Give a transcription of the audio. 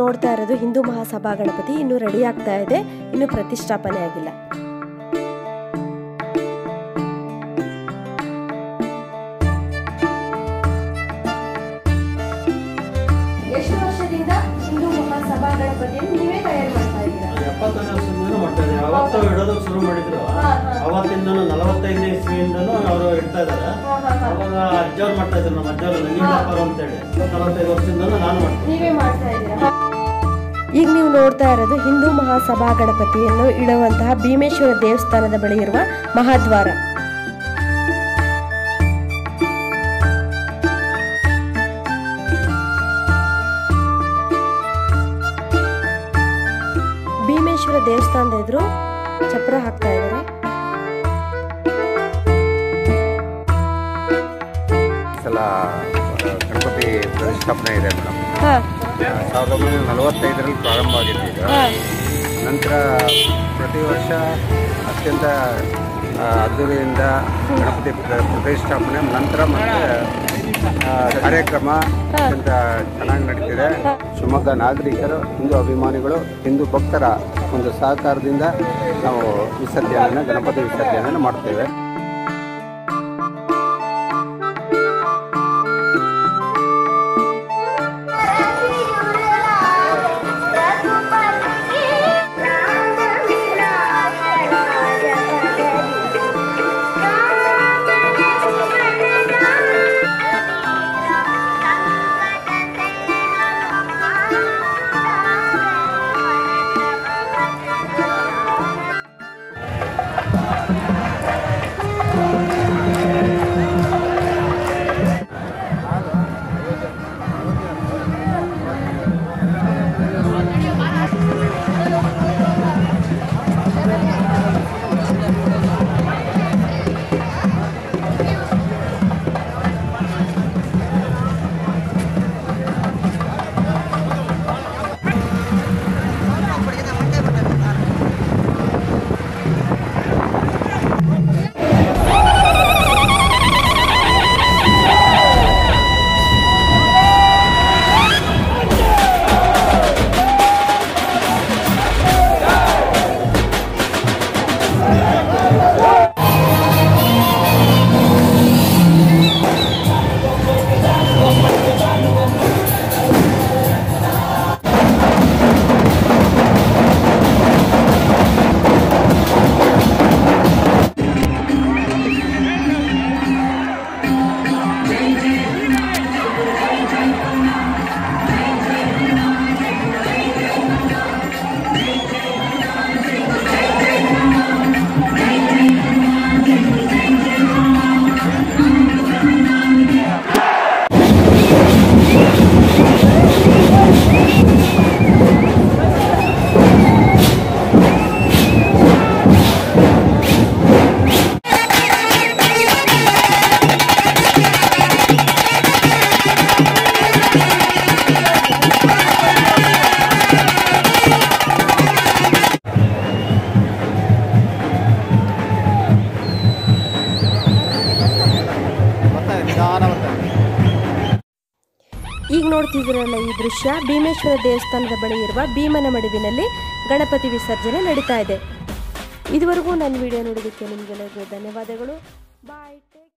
ನೋಡ್ತಾ ಇರೋದು ಹಿಂದೂ ಮಹಾಸಭಾ ಗಣಪತಿ ಇನ್ನು ರೆಡಿ ಆಗ್ತಾ ಇದೆ ಇನ್ನು ಪ್ರತಿಷ್ಠಾಪನೆ ಆಗಿಲ್ಲ ಎಷ್ಟು ವರ್ಷದಿಂದ ಹಿಂದೂ ಮಹಾಸಭಾ ಗಣಪತಿಯನ್ನು ನೀವೇ ತಯಾರು ಮಾಡ್ತಾ ಇದ್ದೀರಾ ಎಪ್ಪತ್ತನೇ ವರ್ಷದಿಂದನೂ ಮಾಡ್ತಾ ಇದ್ದೀವಿ ಅವತ್ತು ಇಡೋದಕ್ಕೆ ಶುರು ಮಾಡಿದ್ರು ಹಾ, ಹಾ. ಅವತ್ತಿಂದನೂ ನಲವತ್ತೈದನೇ ಇಸ್ವಿಯಿಂದನೂ ಅವರು ಇಡ್ತಾ ಇದ್ದಾರೆ ಹಾ, ಹಾ, ಹಾ. ಅವಾಗ ಅಜ್ಜವ್ರು ಮಾಡ್ತಾ ಇದ್ರು ನಮ್ಮ ಅಜ್ಜವ್ರು ನಂಜುಂಡಪ್ಪರು ಅಂತೇಳಿ ನಲವತ್ತೈದು ವರ್ಷದಿಂದನೂ ನಾನು ಮಾಡ್ತೀನಿ ನೀವೇ ಮಾಡ್ತಾ ಇದ್ದೀರಾ ಈಗ ನೀವು ನೋಡ್ತಾ ಇರೋದು ಹಿಂದೂ ಮಹಾಸಭಾ ಗಣಪತಿಯನ್ನು ಇಡುವಂತಹ ಭೀಮೇಶ್ವರ ದೇವಸ್ಥಾನದ ಬಳಿ ಇರುವ ಮಹಾದ್ವಾರ ಭೀಮೇಶ್ವರ ದೇವಸ್ಥಾನದ ಎದುರು ಚಪ್ರ ಹಾಕ್ತಾ ಇದ್ದಾರೆ ಸಲ ಗಣಪತಿ ಪ್ರತಿಷ್ಠಾಪನೆ ಇದೆ ಮೇಡಮ್ ಹಾ ಸಾವಿರದ ಒಂಬೈನೂರ ನಲವತ್ತೈದರಲ್ಲಿ ಪ್ರಾರಂಭ ಆಗಿತ್ತು ಈಗ ಹಾ ನಂತರ ಪ್ರತಿ ವರ್ಷ ಅತ್ಯಂತ ಆ, ಅದ್ದೂರಿಯಿಂದ ಗಣಪತಿ ಪ್ರ- ಪ್ರತಿಷ್ಠಾಪನೆ ನಂತರ ಮತ್ತೆ ಆ, ಕಾರ್ಯಕ್ರಮ ಅತ್ಯಂತ ಚೆನ್ನಾಗಿ ನಡೀತಿದೆ ಶಿವಮೊಗ್ಗ ನಾಗರಿಕರು ಹಿಂದೂ ಅಭಿಮಾನಿಗಳು ಹಿಂದೂ ಭಕ್ತರ ಒಂದು ಸಹಕಾರದಿಂದ ನಾವು ವಿಸರ್ಜನೆಯನ್ನು ಗಣಪತಿ ವಿಸರ್ಜನೆಯನ್ನು ಮಾಡ್ತೇವೆ ಈಗ ನೋಡ್ತಿದ್ದೀರಲ್ಲ ಈ ದೃಶ್ಯ ಭೀಮೇಶ್ವರ ದೇವಸ್ಥಾನದ ಬಳಿ ಇರುವ ಭೀಮನ ಮಡುವಿನಲ್ಲಿ ಗಣಪತಿ ವಿಸರ್ಜನೆ ನಡೀತಾ ಇದೆ ಇದುವರೆಗೂ ನನ್ನ ವಿಡಿಯೋ ನೋಡೋದಕ್ಕೆ ನಿಮಗೆಲ್ಲರಿಗೂ ಧನ್ಯವಾದಗಳು ಬಾಯ್